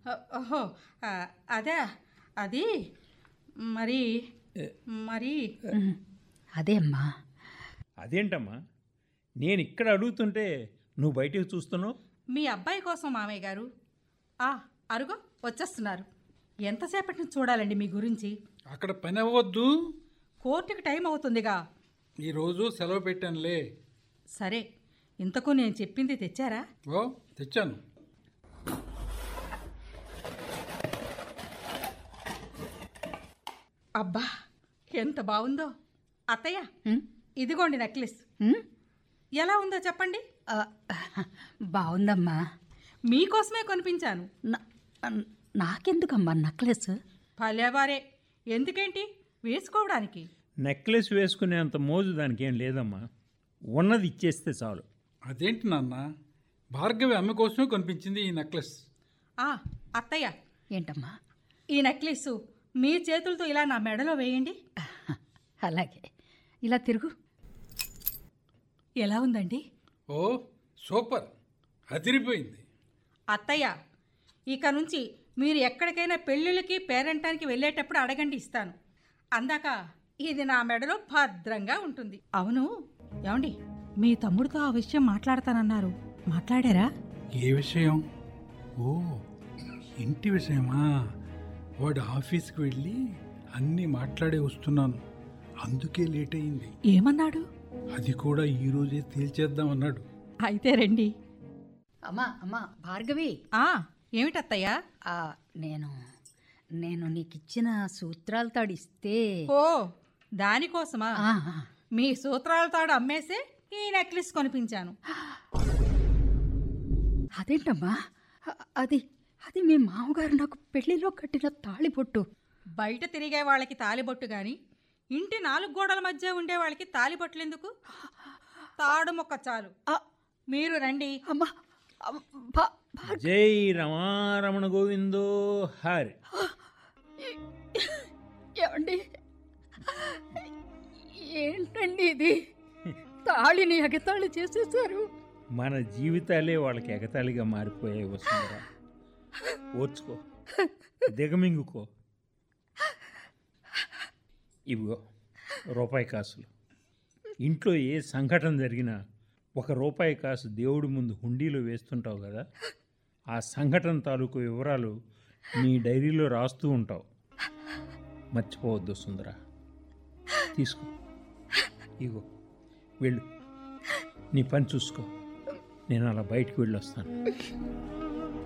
ఓహో ఆ, అదే అది మరి మరి ఉమ్, అదే అమ్మా అదేంటమ్మా నేను ఇక్కడ అడుగుతుంటే నువ్వు బయటికి చూస్తున్నావు మీ అబ్బాయి కోసం మామయ్య గారు ఆ అరుగో వచ్చేస్తున్నారు ఎంతసేపటి నుంచి చూడాలండి మీ గురించి అక్కడ పని అవ్వద్దు కోర్టుకి టైం అవుతుందిగా ఈరోజు సెలవు పెట్టానులే సరే ఇంతకు నేను చెప్పింది తెచ్చారా ఓ తెచ్చాను అబ్బా ఎంత బాగుందో అత్తయ్య ఉమ్, ఇదిగోండి నెక్లెస్ ఉమ్, ఎలా ఉందో చెప్పండి ఆ, బాగుందమ్మా మీకోసమే కొనిపించాను నా- నాకెందుకమ్మా నక్లెస్ భలేవారే ఎందుకేంటి వేసుకోవడానికి నెక్లెస్ వేసుకునేంత మోజు దానికి ఏం లేదమ్మా ఉన్నది ఇచ్చేస్తే చాలు అదేంటి నాన్న భార్గవి అమ్మ కోసమే కనిపించింది ఈ నెక్లెస్ ఆ అత్తయ్య ఏంటమ్మా ఈ నెక్లెస్ మీ చేతులతో ఇలా నా మెడలో వేయండి అలాగే ఇలా తిరుగు ఎలా ఉందండి ఓ సూపర్ అదిరిపోయింది అత్తయ్య ఇక నుంచి మీరు ఎక్కడికైనా పెళ్ళిళ్ళకి పేరెంటానికి వెళ్ళేటప్పుడు అడగండి ఇస్తాను అందాక ఇది నా మెడలో భద్రంగా ఉంటుంది అవును ఏమండి మీ తమ్ముడితో ఆ విషయం మాట్లాడతానన్నారు మాట్లాడారా ఏ విషయం ఓ ఇంటి విషయమా వాడు ఆఫీస్కి వెళ్ళి అన్నీ మాట్లాడే వస్తున్నాను అందుకే లేట్ అయింది ఏమన్నాడు అది కూడా ఈరోజే తేల్చేద్దామన్నాడు అయితే రండి అమ్మా అమ్మా భార్గవి ఆ ఏమిటత్తయ్యా ఆ, నేను నేను నీకు ఇచ్చిన సూత్రాలు తాడిస్తే ఓ దానికోసమా ఆ, ఆ, మీ సూత్రాల తాడు అమ్మేసే ఈ నెక్లెస్ కొనిపించాను అదేంటమ్మా అ- అది అది మీ మామగారు నాకు పెళ్లిలో కట్టిన తాళిబొట్టు బయట తిరిగే వాళ్ళకి తాలిబొట్టు గాని ఇంటి నాలుగు గోడల మధ్య ఉండే వాళ్ళకి తాలిబొట్లు ఎందుకు తాడు మొక్క చాలు ఆ, మీరు రండి అమ్మా అమ్, భా- భా- జై రమారమణ గోవిందో హరి ఏమండి ఏంటండి ఇది తాళిని ఎగతాళి చేసేసారు మన జీవితాలే వాళ్ళకి ఎగతాళిగా మారిపోయాయి వస్తుందిరా ఓర్చుకో దిగమింగుకో ఇవిగో రూపాయి కాసులు ఇంట్లో ఏ సంఘటన జరిగినా ఒక రూపాయి కాసు దేవుడి ముందు హుండీలో వేస్తుంటావు కదా ఆ సంఘటన తాలూకు వివరాలు నీ డైరీలో రాస్తూ ఉంటావు మర్చిపోవద్దు సుందర తీసుకో ఇగో వెళ్ళు నీ పని చూసుకో నేను అలా బయటికి వెళ్ళొస్తాను